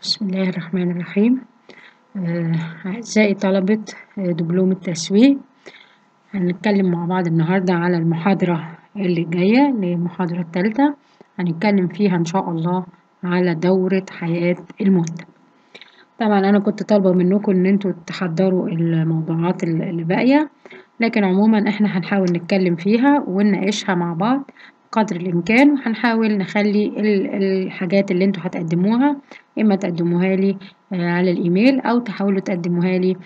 بسم الله الرحمن الرحيم آه، أعزائي طلبة آه، دبلوم التسويق هنتكلم مع بعض النهاردة على المحاضرة اللي جاية اللي هي المحاضرة الثالثة هنتكلم فيها إن شاء الله على دورة حياة المنتج طبعا أنا كنت طالبة منكم إن انتوا تحضروا الموضوعات اللي باقية لكن عموما احنا هنحاول نتكلم فيها ونناقشها مع بعض قدر الإمكان وهنحاول نخلي الحاجات اللي انتوا هتقدموها إما تقدموها لي على الإيميل أو تحاولوا تقدموها لي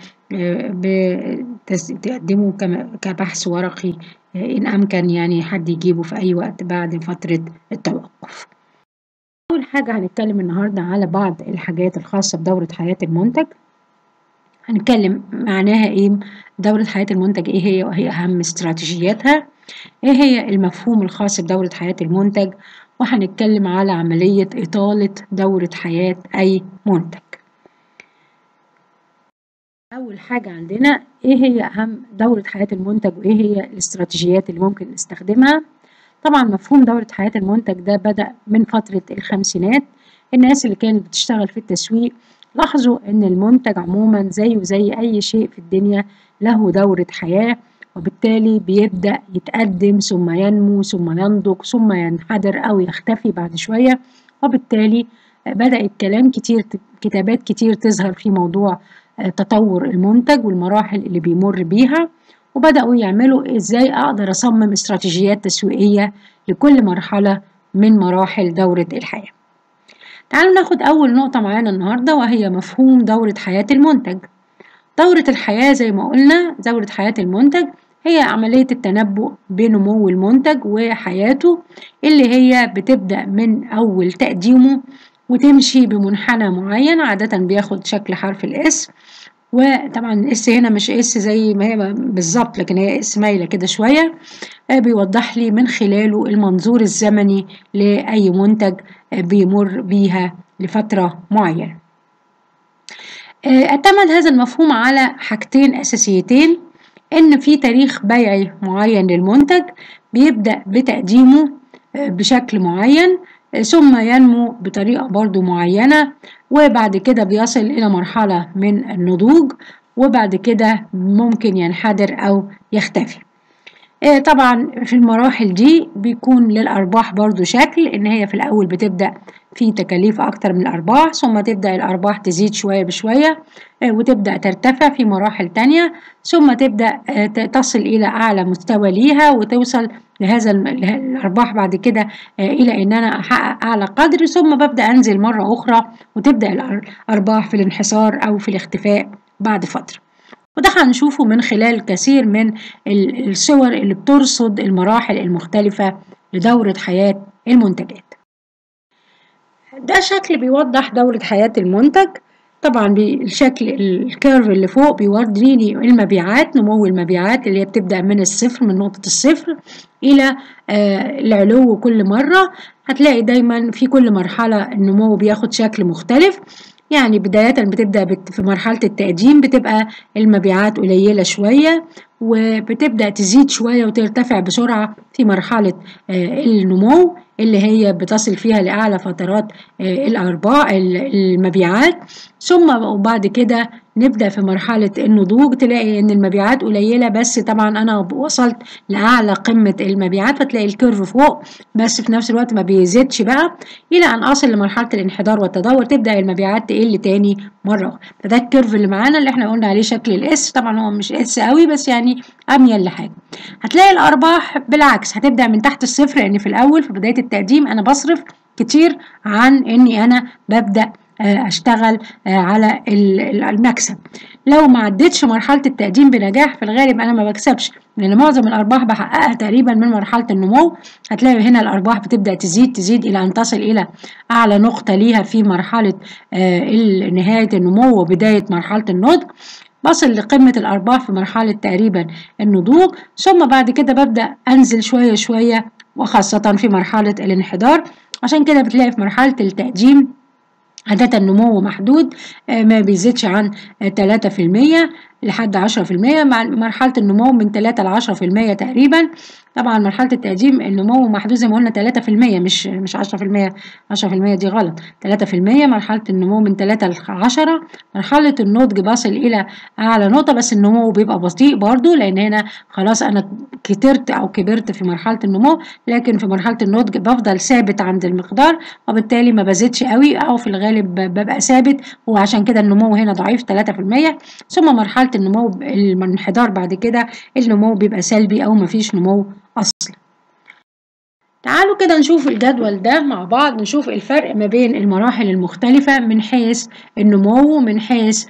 تقدموا كبحث ورقي إن أمكن يعني حد يجيبه في أي وقت بعد فترة التوقف أول حاجة هنتكلم النهاردة على بعض الحاجات الخاصة بدورة حياة المنتج هنتكلم معناها إيه دورة حياة المنتج إيه هي وهي أهم استراتيجياتها إيه هي المفهوم الخاص بدورة حياة المنتج وهنتكلم على عملية إطالة دورة حياة أي منتج أول حاجة عندنا إيه هي أهم دورة حياة المنتج وإيه هي الاستراتيجيات اللي ممكن نستخدمها طبعا مفهوم دورة حياة المنتج ده بدأ من فترة الخمسينات الناس اللي كانت بتشتغل في التسويق لاحظوا إن المنتج عموما زيه زي أي شيء في الدنيا له دورة حياة وبالتالي بيبدأ يتقدم ثم ينمو ثم ينضج ثم ينحدر أو يختفي بعد شوية وبالتالي بدأ الكلام كتير كتابات كتير تظهر في موضوع تطور المنتج والمراحل اللي بيمر بيها وبدأوا يعملوا إزاي أقدر أصمم استراتيجيات تسويقية لكل مرحلة من مراحل دورة الحياة تعالوا ناخد أول نقطة معانا النهاردة وهي مفهوم دورة حياة المنتج دورة الحياة زي ما قلنا دورة حياة المنتج هي عملية التنبؤ بنمو المنتج وحياته اللي هي بتبدأ من أول تقديمه وتمشي بمنحنى معين عادة بياخد شكل حرف الاس وطبعا الاس هنا مش اس زي ما هي بالظبط لكن هي اس مايله كده شويه بيوضح لي من خلاله المنظور الزمني لاي منتج بيمر بيها لفتره معينه اعتمد هذا المفهوم على حاجتين اساسيتين ان في تاريخ بيعي معين للمنتج بيبدا بتقديمه بشكل معين ثم ينمو بطريقة برضو معينة وبعد كده بيصل إلى مرحلة من النضوج وبعد كده ممكن ينحدر أو يختفي طبعا في المراحل دي بيكون للأرباح برضو شكل إن هي في الأول بتبدأ في تكاليف أكتر من الأرباح ثم تبدأ الأرباح تزيد شوية بشوية وتبدأ ترتفع في مراحل تانية ثم تبدأ تصل إلى أعلى مستوى ليها وتوصل لهذا الأرباح بعد كده إلى إن أنا أحقق أعلى قدر ثم ببدأ أنزل مرة أخرى وتبدأ الأرباح في الانحسار أو في الاختفاء بعد فترة وده هنشوفه من خلال كثير من الصور اللي بترصد المراحل المختلفة لدورة حياة المنتجات ده شكل بيوضح دورة حياة المنتج طبعا بالشكل الكيرف اللي فوق بيوريني المبيعات نمو المبيعات اللي هي بتبدأ من الصفر من نقطة الصفر إلى آه العلو كل مرة هتلاقي دايما في كل مرحلة النمو بياخد شكل مختلف يعني بداية بتبدأ في مرحلة التقديم بتبقى المبيعات قليلة شوية وبتبدأ تزيد شوية وترتفع بسرعة في مرحلة آه النمو اللي هي بتصل فيها لأعلى فترات الأرباح المبيعات ثم وبعد كده نبدأ في مرحلة النضوج تلاقي إن المبيعات قليلة بس طبعا أنا وصلت لأعلى قمة المبيعات فتلاقي الكيرف فوق بس في نفس الوقت ما بيزيدش بقى إلى أن أصل لمرحلة الانحدار والتدهور تبدأ المبيعات تقل تاني مرة أخرى فده الكيرف اللي معانا اللي احنا قلنا عليه شكل الاس طبعا هو مش اس قوي بس يعني أميل لحاجة هتلاقي الأرباح بالعكس هتبدأ من تحت الصفر لأن في الأول في بداية التقديم أنا بصرف كتير عن إني أنا ببدأ اشتغل على المكسب لو ما عدتش مرحله التقديم بنجاح في الغالب انا ما بكسبش لان معظم الارباح بحققها تقريبا من مرحله النمو هتلاقي هنا الارباح بتبدا تزيد تزيد الى ان تصل الى اعلى نقطه ليها في مرحله نهايه النمو وبدايه مرحله النضج بصل لقمة الأرباح في مرحلة تقريبا النضوج ثم بعد كده ببدأ أنزل شوية شوية وخاصة في مرحلة الانحدار عشان كده بتلاقي في مرحلة التقديم عادة النمو محدود ما بيزيدش عن 3% لحد عشرة في المية مع مرحلة النمو من تلاتة لعشرة في المية تقريبا طبعا مرحلة التقديم النمو محدود زي ما قلنا تلاتة في المية مش مش عشرة في المية عشرة في المية دي غلط تلاتة في المية مرحلة النمو من تلاتة لعشرة مرحلة النضج بصل إلى أعلى نقطة بس النمو بيبقى بطيء برضو لأن هنا خلاص أنا كترت أو كبرت في مرحلة النمو لكن في مرحلة النضج بفضل ثابت عند المقدار وبالتالي ما بزيدش قوي أو في الغالب ببقى ثابت وعشان كده النمو هنا ضعيف تلاتة في المية ثم مرحلة النمو الانحدار بعد كده النمو بيبقى سلبي أو مفيش نمو أصلا تعالوا كده نشوف الجدول ده مع بعض نشوف الفرق ما بين المراحل المختلفة من حيث النمو من حيث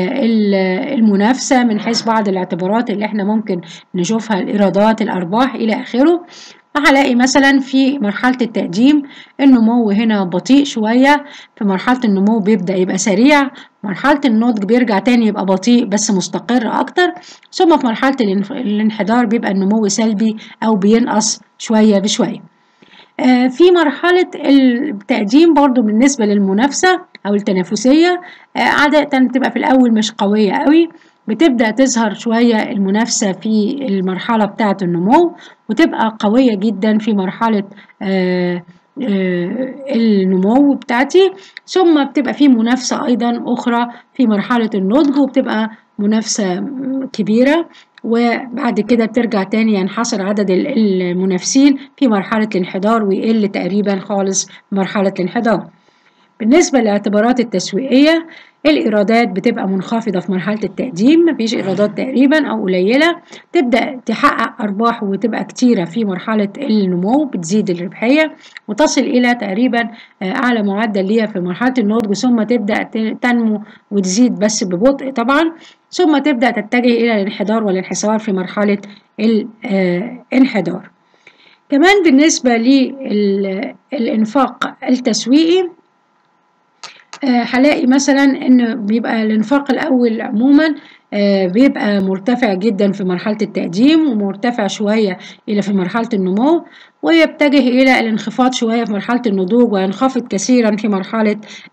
المنافسة من حيث بعض الاعتبارات اللي احنا ممكن نشوفها الإيرادات الأرباح إلى آخره فهلاقي مثلا في مرحلة التقديم النمو هنا بطيء شوية في مرحلة النمو بيبدأ يبقى سريع مرحلة النضج بيرجع تاني يبقى بطيء بس مستقر أكتر ثم في مرحلة الانحدار بيبقى النمو سلبي أو بينقص شوية بشوية في مرحلة التقديم برضو بالنسبة للمنافسة أو التنافسية عادة بتبقى في الأول مش قوية قوي بتبدأ تظهر شوية المنافسة في المرحلة بتاعة النمو وتبقى قوية جدا في مرحلة آآ آآ النمو بتاعتي ثم بتبقى في منافسة أيضا أخرى في مرحلة النضج وبتبقى منافسة كبيرة وبعد كده بترجع تاني ينحصر عدد المنافسين في مرحلة الانحدار ويقل تقريبا خالص في مرحلة الانحدار بالنسبة للاعتبارات التسويقية الإيرادات بتبقى منخفضة في مرحلة التقديم مفيش إيرادات تقريبا أو قليلة تبدأ تحقق أرباح وتبقى كتيرة في مرحلة النمو بتزيد الربحية وتصل إلى تقريبا أعلى معدل ليها في مرحلة النضج ثم تبدأ تنمو وتزيد بس ببطء طبعا ثم تبدأ تتجه إلى الانحدار والانحسار في مرحلة الانحدار كمان بالنسبة للإنفاق التسويقي هلاقي مثلا ان بيبقى الانفاق الاول عموما بيبقى مرتفع جدا في مرحلة التقديم ومرتفع شوية إلى في مرحلة النمو ويتجه إلى الانخفاض شوية في مرحلة النضوج وينخفض كثيرا في مرحلة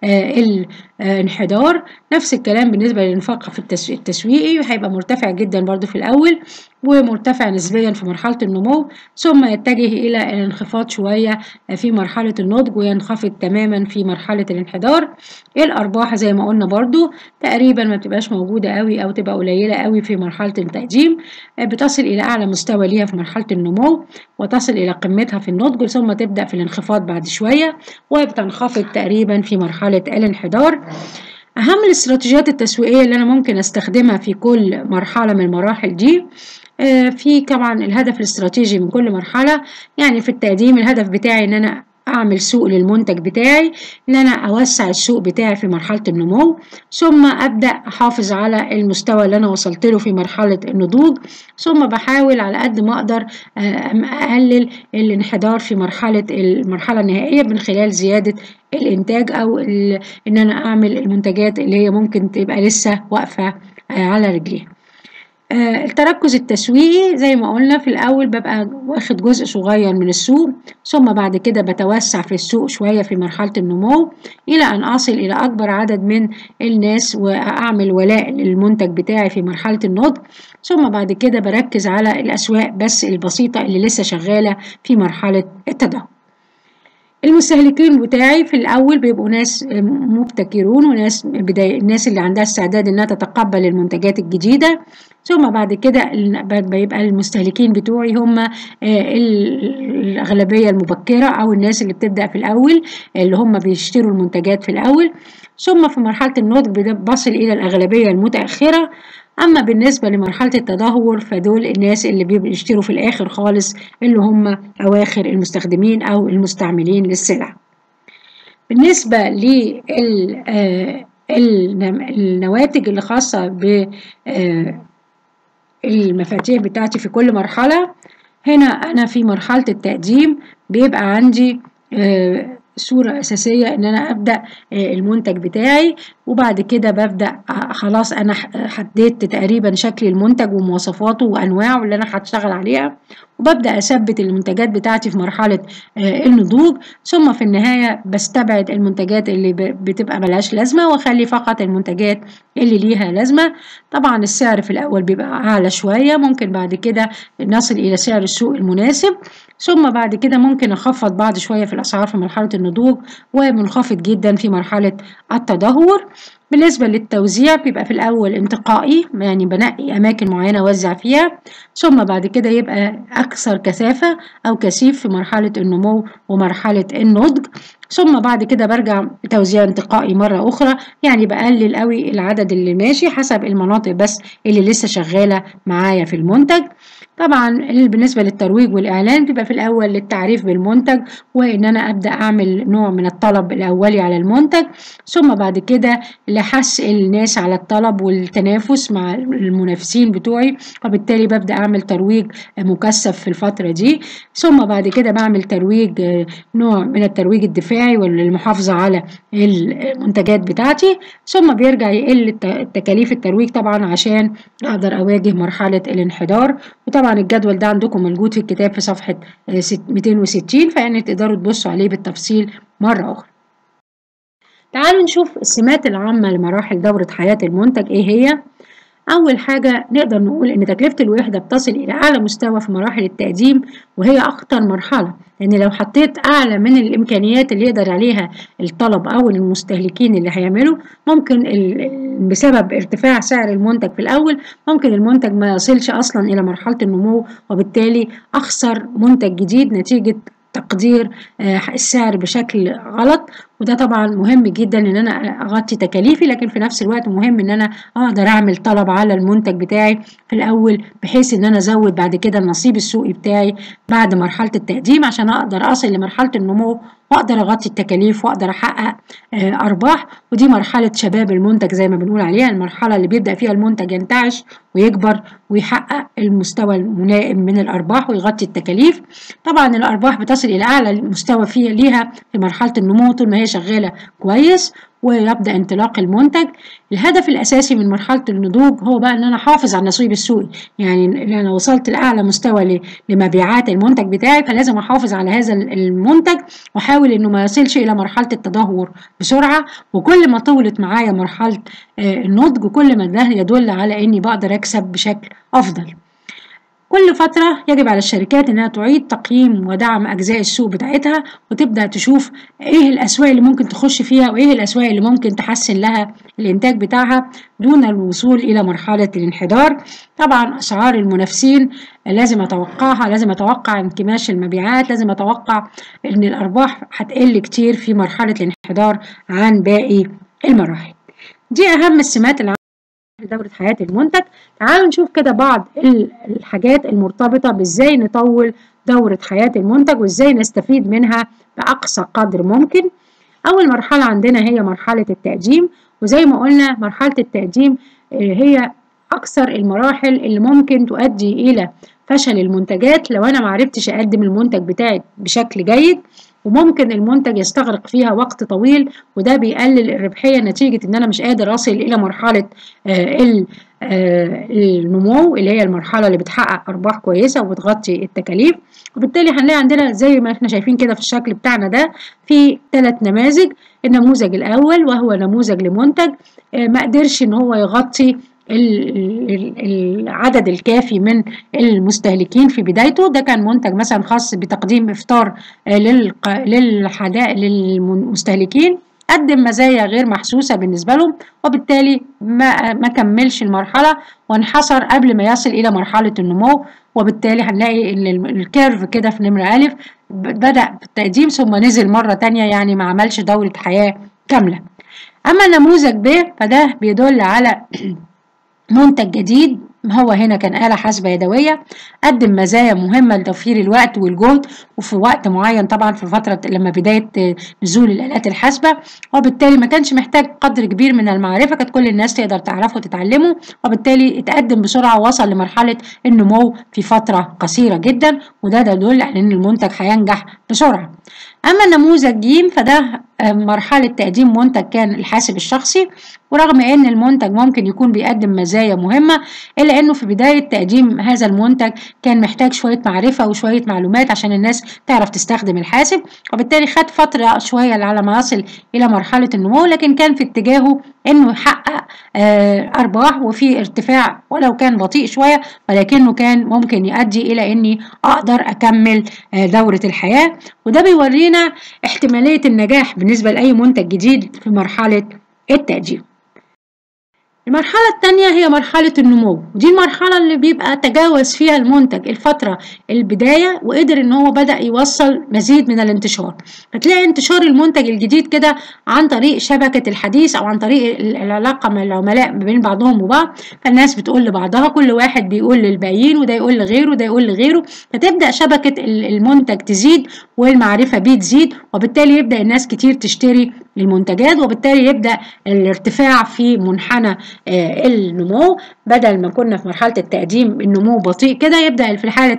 الانحدار نفس الكلام بالنسبة للإنفاق في التسويقي هيبقى مرتفع جدا برضو في الأول ومرتفع نسبيا في مرحلة النمو ثم يتجه إلى الانخفاض شوية في مرحلة النضج وينخفض تماما في مرحلة الانحدار الأرباح زي ما قلنا برضو تقريبا ما بتبقاش موجودة قوي أو تبقى قليلة قوي في مرحلة التقديم بتصل إلى أعلى مستوى ليها في مرحلة النمو وتصل إلى قمتها في النضج ثم تبدأ في الانخفاض بعد شوية وبتنخفض تقريبا في مرحلة الانحدار أهم الاستراتيجيات التسويقية اللي أنا ممكن أستخدمها في كل مرحلة من المراحل دي في طبعا الهدف الاستراتيجي من كل مرحلة يعني في التقديم الهدف بتاعي إن أنا أعمل سوق للمنتج بتاعي إن أنا أوسع السوق بتاعي في مرحلة النمو ثم أبدأ أحافظ على المستوى اللي أنا وصلت له في مرحلة النضوج ثم بحاول على قد ما أقدر أقلل الانحدار في مرحلة المرحلة النهائية من خلال زيادة الإنتاج أو إن أنا أعمل المنتجات اللي هي ممكن تبقى لسه واقفة على رجليها. التركز التسويقي زي ما قلنا في الأول ببقى واخد جزء صغير من السوق ثم بعد كده بتوسع في السوق شوية في مرحلة النمو إلى أن أصل إلى أكبر عدد من الناس وأعمل ولاء للمنتج بتاعي في مرحلة النضج ثم بعد كده بركز على الأسواق بس البسيطة اللي لسه شغالة في مرحلة التدهور المستهلكين بتاعي في الأول بيبقوا ناس مبتكرون وناس بداية الناس اللي عندها استعداد إنها تتقبل المنتجات الجديدة ثم بعد كده بيبقى المستهلكين بتوعي هم الأغلبية المبكرة أو الناس اللي بتبدأ في الأول اللي هم بيشتروا المنتجات في الأول ثم في مرحلة النضج بصل إلى الأغلبية المتأخرة أما بالنسبة لمرحلة التدهور فدول الناس اللي بيشتروا في الآخر خالص اللي هم أواخر المستخدمين أو المستعملين للسلع بالنسبة للنواتج اللي خاصة بالمفاتيح بتاعتي في كل مرحلة هنا أنا في مرحلة التقديم بيبقى عندي صورة أساسية إن أنا أبدأ المنتج بتاعي وبعد كده ببدأ خلاص أنا حددت تقريبا شكل المنتج ومواصفاته وأنواعه اللي أنا هشتغل عليها وببدأ أثبت المنتجات بتاعتي في مرحلة النضوج ثم في النهاية بستبعد المنتجات اللي بتبقى ملهاش لازمة وأخلي فقط المنتجات اللي ليها لازمة طبعا السعر في الأول بيبقى أعلى شوية ممكن بعد كده نصل إلى سعر السوق المناسب ثم بعد كده ممكن أخفض بعض شوية في الأسعار في مرحلة النضوج ومنخفض جدا في مرحلة التدهور بالنسبة للتوزيع بيبقى في الأول انتقائي يعني بنقي أماكن معينة أوزع فيها ثم بعد كده يبقى أكثر كثافة أو كثيف في مرحلة النمو ومرحلة النضج ثم بعد كده برجع توزيع انتقائي مرة أخرى يعني بقلل قوي العدد اللي ماشي حسب المناطق بس اللي لسه شغالة معايا في المنتج طبعا بالنسبة للترويج والإعلان بيبقى في الأول للتعريف بالمنتج وإن أنا أبدأ أعمل نوع من الطلب الأولي على المنتج ثم بعد كده لحث الناس على الطلب والتنافس مع المنافسين بتوعي وبالتالي ببدأ أعمل ترويج مكثف في الفترة دي ثم بعد كده بعمل ترويج نوع من الترويج الدفاعي والمحافظة على المنتجات بتاعتي ثم بيرجع يقل تكاليف الترويج طبعا عشان أقدر أواجه مرحلة الانحدار وطبعا الجدول ده عندكم موجود في الكتاب في صفحة 260 فيعني تقدروا تبصوا عليه بالتفصيل مرة أخرى تعالوا نشوف السمات العامة لمراحل دورة حياة المنتج إيه هي أول حاجة نقدر نقول إن تكلفة الوحدة بتصل إلى أعلى مستوى في مراحل التقديم وهي أخطر مرحلة لأن لو حطيت أعلى من الإمكانيات اللي يقدر عليها الطلب أو المستهلكين اللي هيعملوا ممكن بسبب ارتفاع سعر المنتج في الأول ممكن المنتج ما يصلش أصلا إلى مرحلة النمو وبالتالي أخسر منتج جديد نتيجة تقدير السعر بشكل غلط وده طبعا مهم جدا ان انا اغطي تكاليفي لكن في نفس الوقت مهم ان انا اقدر اعمل طلب على المنتج بتاعي في الاول بحيث ان انا ازود بعد كده النصيب السوقي بتاعي بعد مرحله التقديم عشان اقدر اصل لمرحله النمو واقدر اغطي التكاليف واقدر احقق ارباح ودي مرحله شباب المنتج زي ما بنقول عليها المرحله اللي بيبدا فيها المنتج ينتعش ويكبر ويحقق المستوى الملائم من الارباح ويغطي التكاليف طبعا الارباح بتصل الى اعلى مستوى فيها ليها في مرحله النمو طول ما هي شغاله كويس ويبدا انطلاق المنتج الهدف الاساسي من مرحله النضوج هو بقى ان انا احافظ على النصيب السوقي يعني انا وصلت لاعلى مستوى لمبيعات المنتج بتاعي فلازم احافظ على هذا المنتج واحاول انه ما يصلش الى مرحله التدهور بسرعه وكل ما طولت معايا مرحله النضج كل ما ده يدل على اني بقدر اكسب بشكل افضل كل فترة يجب على الشركات إنها تعيد تقييم ودعم أجزاء السوق بتاعتها وتبدأ تشوف إيه الأسواق اللي ممكن تخش فيها وإيه الأسواق اللي ممكن تحسن لها الإنتاج بتاعها دون الوصول إلى مرحلة الانحدار طبعا أسعار المنافسين لازم أتوقعها لازم أتوقع انكماش المبيعات لازم أتوقع إن الأرباح هتقل كتير في مرحلة الانحدار عن باقي المراحل دي أهم السمات العامة دورة حياة المنتج تعالوا نشوف كده بعض الحاجات المرتبطة بازاي نطول دورة حياة المنتج وازاي نستفيد منها بأقصى قدر ممكن أول مرحلة عندنا هي مرحلة التقديم وزي ما قلنا مرحلة التقديم هي أكثر المراحل اللي ممكن تؤدي إلى فشل المنتجات لو أنا معرفتش أقدم المنتج بتاعي بشكل جيد وممكن المنتج يستغرق فيها وقت طويل وده بيقلل الربحية نتيجة إن أنا مش قادر أصل إلى مرحلة النمو اللي هي المرحلة اللي بتحقق أرباح كويسة وبتغطي التكاليف وبالتالي هنلاقي عندنا زي ما احنا شايفين كده في الشكل بتاعنا ده في ثلاث نماذج النموذج الأول وهو نموذج لمنتج ما قدرش إن هو يغطي العدد الكافي من المستهلكين في بدايته ده كان منتج مثلا خاص بتقديم افطار للحدائق للمستهلكين قدم مزايا غير محسوسة بالنسبة لهم وبالتالي ما, ما كملش المرحلة وانحصر قبل ما يصل إلى مرحلة النمو وبالتالي هنلاقي إن الكيرف كده في نمرة ألف بدأ بالتقديم ثم نزل مرة تانية يعني ما عملش دورة حياة كاملة أما نموذج ب فده بيدل على منتج جديد هو هنا كان آلة حاسبة يدوية قدم مزايا مهمة لتوفير الوقت والجهد وفي وقت معين طبعا في فترة لما بداية نزول الآلات الحاسبة وبالتالي ما كانش محتاج قدر كبير من المعرفة كانت كل الناس تقدر تعرفه وتتعلمه وبالتالي اتقدم بسرعة ووصل لمرحلة النمو في فترة قصيرة جدا وده يدل على إن المنتج هينجح بسرعة أما النموذج ج فده مرحلة تقديم منتج كان الحاسب الشخصي ورغم ان المنتج ممكن يكون بيقدم مزايا مهمة الا انه في بداية تقديم هذا المنتج كان محتاج شوية معرفة وشوية معلومات عشان الناس تعرف تستخدم الحاسب وبالتالي خد فترة شوية على ما يصل الى مرحلة النمو لكن كان في اتجاهه انه يحقق ارباح وفي ارتفاع ولو كان بطيء شوية ولكنه كان ممكن يؤدي الى اني اقدر اكمل دورة الحياة وده بيورينا احتمالية النجاح بالنسبة لأي منتج جديد في مرحلة التقديم المرحلة الثانية هي مرحلة النمو ودي المرحلة اللي بيبقى تجاوز فيها المنتج الفترة البداية وقدر ان هو بدأ يوصل مزيد من الانتشار فتلاقي انتشار المنتج الجديد كده عن طريق شبكة الحديث او عن طريق العلاقة مع العملاء بين بعضهم وبعض فالناس بتقول لبعضها كل واحد بيقول للباقيين وده يقول لغيره وده يقول لغيره فتبدأ شبكة المنتج تزيد والمعرفة بيه تزيد وبالتالي يبدأ الناس كتير تشتري المنتجات وبالتالي يبدأ الارتفاع في منحنى النمو بدل ما كنا في مرحلة التقديم النمو بطيء كده يبدأ في حالة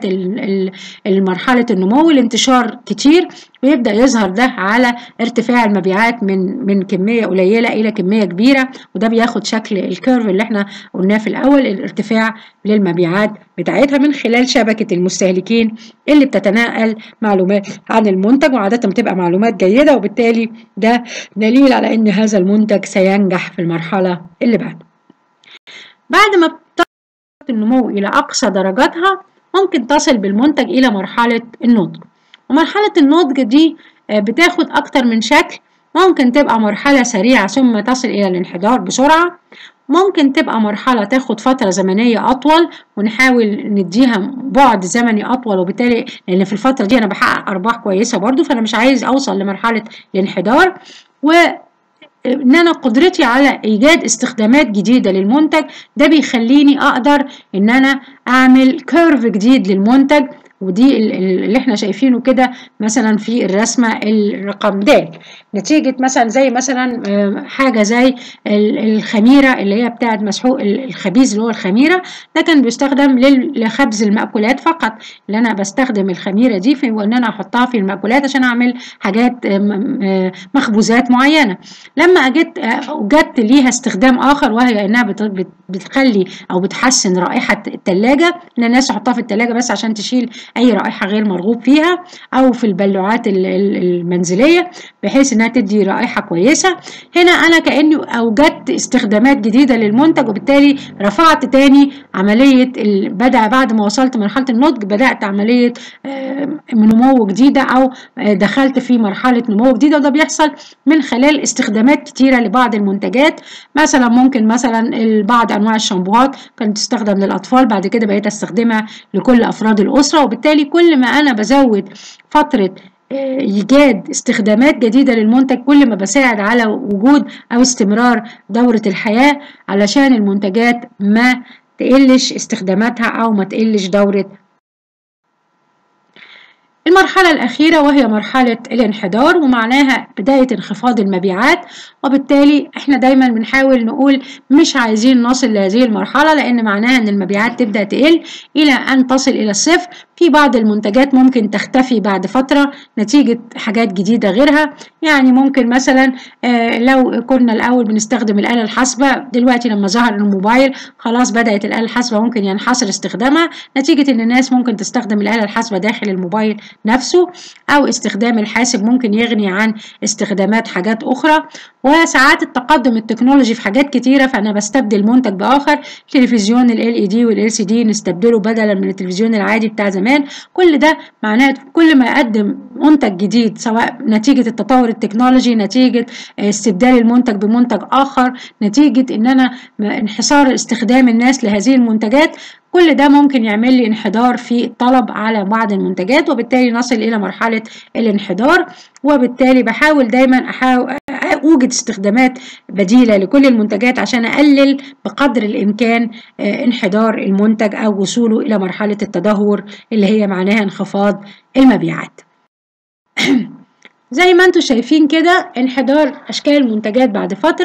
مرحلة النمو الانتشار كتير ويبدأ يظهر ده على ارتفاع المبيعات من من كمية قليلة إلى كمية كبيرة وده بياخد شكل الكيرف اللي احنا قلناه في الأول الارتفاع للمبيعات بتاعتها من خلال شبكة المستهلكين اللي بتتناقل معلومات عن المنتج وعادة بتبقى معلومات جيدة وبالتالي ده دليل على إن هذا المنتج سينجح في المرحلة اللي بعد بعد ما بتصل النمو إلى أقصى درجاتها ممكن تصل بالمنتج إلى مرحلة النضج ومرحلة النضج دي بتاخد أكتر من شكل ممكن تبقى مرحلة سريعة ثم تصل إلى الانحدار بسرعة ممكن تبقى مرحلة تاخد فترة زمنية أطول ونحاول نديها بعد زمني أطول وبالتالي لأن في الفترة دي أنا بحقق أرباح كويسة برضو فأنا مش عايز أوصل لمرحلة الانحدار و ان انا قدرتي على ايجاد استخدامات جديده للمنتج ده بيخليني اقدر ان انا اعمل كيرف جديد للمنتج ودي اللي احنا شايفينه كده مثلا في الرسمه الرقم د نتيجه مثلا زي مثلا حاجه زي الخميره اللي هي بتاعه مسحوق الخبيز اللي هو الخميره ده كان بيستخدم لخبز المأكولات فقط اللي انا بستخدم الخميره دي في ان انا احطها في المأكولات عشان اعمل حاجات مخبوزات معينه لما اجت وجدت ليها استخدام اخر وهي انها بتخلي او بتحسن رائحه الثلاجه ان الناس تحطها في الثلاجه بس عشان تشيل اي رائحه غير مرغوب فيها او في البلوعات المنزليه بحيث انها تدي رائحه كويسه هنا انا كاني اوجدت استخدامات جديده للمنتج وبالتالي رفعت تاني عمليه بدا بعد ما وصلت مرحله النضج بدات عمليه نمو جديده او دخلت في مرحله نمو جديده وده بيحصل من خلال استخدامات كتيره لبعض المنتجات مثلا ممكن مثلا بعض انواع الشامبوهات كانت تستخدم للاطفال بعد كده بقيت استخدمها لكل افراد الاسره وبالتالي كل ما انا بزود فتره ايجاد استخدامات جديده للمنتج كل ما بساعد على وجود او استمرار دوره الحياه علشان المنتجات ما تقلش استخداماتها او ما تقلش دوره المرحلة الأخيرة وهي مرحلة الانحدار ومعناها بداية انخفاض المبيعات وبالتالي احنا دايما بنحاول نقول مش عايزين نصل لهذه المرحلة لأن معناها أن المبيعات تبدأ تقل إلى أن تصل إلى الصفر في بعض المنتجات ممكن تختفي بعد فترة نتيجة حاجات جديدة غيرها يعني ممكن مثلا آه لو كنا الأول بنستخدم الآلة الحاسبة دلوقتي لما ظهر الموبايل خلاص بدأت الآلة الحاسبة ممكن ينحصر استخدامها نتيجة أن الناس ممكن تستخدم الآلة الحاسبة داخل الموبايل نفسه أو استخدام الحاسب ممكن يغني عن استخدامات حاجات أخرى وساعات التقدم التكنولوجي في حاجات كتيرة فأنا بستبدل منتج بآخر تلفزيون ال LED وال LCD نستبدله بدلا من التلفزيون العادي بتاع زمان كل ده معناه كل ما أقدم منتج جديد سواء نتيجة التطور التكنولوجي نتيجة استبدال المنتج بمنتج آخر نتيجة إن أنا انحصار استخدام الناس لهذه المنتجات كل ده ممكن يعمل لي انحدار في الطلب على بعض المنتجات وبالتالي نصل إلى مرحلة الانحدار وبالتالي بحاول دايما أحاول أوجد استخدامات بديلة لكل المنتجات عشان أقلل بقدر الإمكان انحدار المنتج أو وصوله إلى مرحلة التدهور اللي هي معناها انخفاض المبيعات زي ما انتم شايفين كده انحدار اشكال المنتجات بعد فتره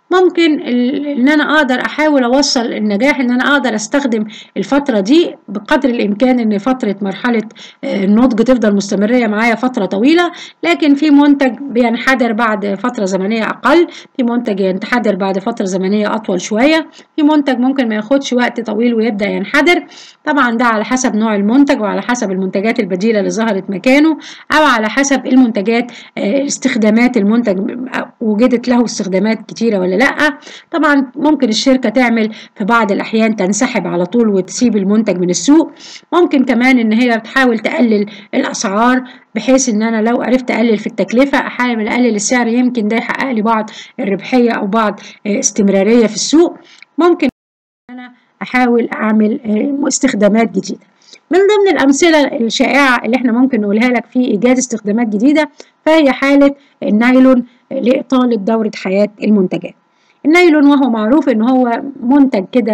ممكن ان انا اقدر احاول اوصل النجاح ان انا اقدر استخدم الفتره دي بقدر الامكان ان فتره مرحله النضج تفضل مستمريه معايا فتره طويله لكن في منتج بينحدر بعد فتره زمنيه اقل في منتج ينحدر بعد فتره زمنيه اطول شويه في منتج ممكن ما ياخدش وقت طويل ويبدا ينحدر طبعا ده على حسب نوع المنتج وعلى حسب المنتجات البديله اللي ظهرت مكانه او على حسب المنتجات استخدامات المنتج وجدت له استخدامات كتيره ولا لا طبعا ممكن الشركه تعمل في بعض الاحيان تنسحب على طول وتسيب المنتج من السوق ممكن كمان ان هي تحاول تقلل الاسعار بحيث ان انا لو عرفت اقلل في التكلفه احاول اقلل السعر يمكن ده يحقق لي بعض الربحيه او بعض استمراريه في السوق ممكن انا احاول اعمل استخدامات جديده من ضمن الأمثلة الشائعة اللي احنا ممكن نقولها لك في إيجاد استخدامات جديدة فهي حالة النايلون لإطالة دورة حياة المنتجات النايلون وهو معروف ان هو منتج كده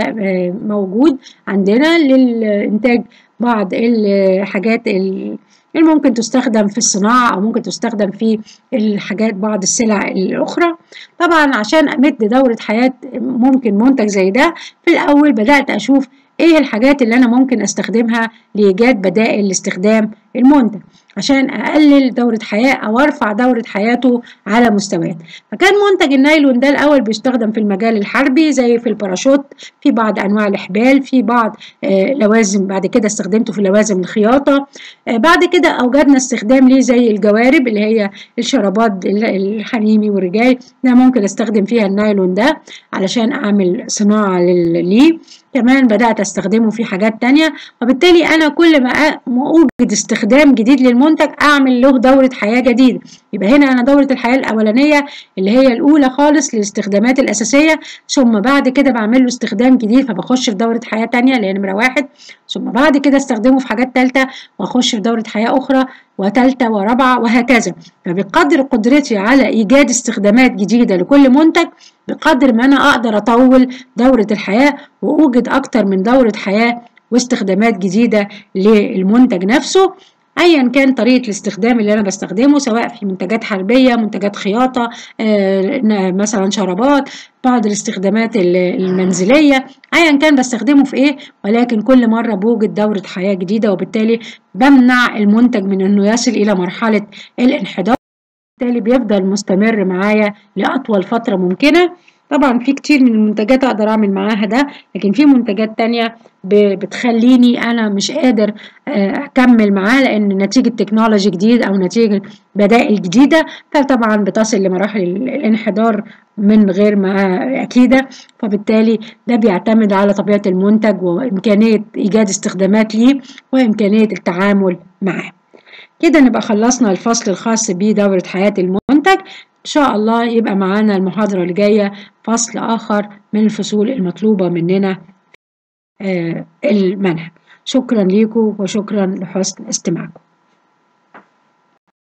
موجود عندنا للإنتاج بعض الحاجات اللي ممكن تستخدم في الصناعة أو ممكن تستخدم في الحاجات بعض السلع الأخرى طبعا عشان أمد دورة حياة ممكن منتج زي ده في الأول بدأت أشوف ايه الحاجات اللي انا ممكن استخدمها لايجاد بدائل لاستخدام المنتج عشان اقلل دورة حياة او ارفع دورة حياته على مستويات فكان منتج النايلون ده الاول بيستخدم في المجال الحربي زي في الباراشوت في بعض انواع الحبال في بعض آه لوازم بعد كده استخدمته في لوازم الخياطة آه بعد كده اوجدنا استخدام ليه زي الجوارب اللي هي الشرابات الحريمي والرجال ده ممكن استخدم فيها النايلون ده علشان اعمل صناعة ليه كمان بدأت استخدمه في حاجات تانية وبالتالي أنا كل ما أوجد استخدام جديد للمنتج أعمل له دورة حياة جديدة يبقى هنا أنا دورة الحياة الأولانية اللي هي الأولى خالص للاستخدامات الأساسية ثم بعد كده بعمل له استخدام جديد فبخش في دورة حياة تانية اللي هي نمرة واحد ثم بعد كده استخدمه في حاجات تالتة وأخش في دورة حياة أخرى وتالتة ورابعة وهكذا فبقدر قدرتي على إيجاد استخدامات جديدة لكل منتج بقدر ما أنا أقدر أطول دورة الحياة وأوجد أكتر من دورة حياة واستخدامات جديدة للمنتج نفسه ايا كان طريقه الاستخدام اللي انا بستخدمه سواء في منتجات حربيه منتجات خياطه مثلا شرابات بعض الاستخدامات المنزليه ايا كان بستخدمه في ايه ولكن كل مره بوجد دوره حياه جديده وبالتالي بمنع المنتج من انه يصل الى مرحله الانحدار بالتالي بيفضل مستمر معايا لاطول فتره ممكنه طبعا في كتير من المنتجات اقدر اعمل معاها ده لكن في منتجات تانية بتخليني انا مش قادر اكمل معاه لان نتيجة تكنولوجي جديد او نتيجة بدائل جديدة فطبعا بتصل لمراحل الانحدار من غير ما اكيدة فبالتالي ده بيعتمد على طبيعة المنتج وامكانية ايجاد استخدامات ليه وامكانية التعامل معاه كده نبقى خلصنا الفصل الخاص بدورة حياة المنتج إن شاء الله يبقى معانا المحاضرة اللي جاية فصل آخر من الفصول المطلوبة مننا المنهج شكرا لكم وشكرا لحسن استماعكم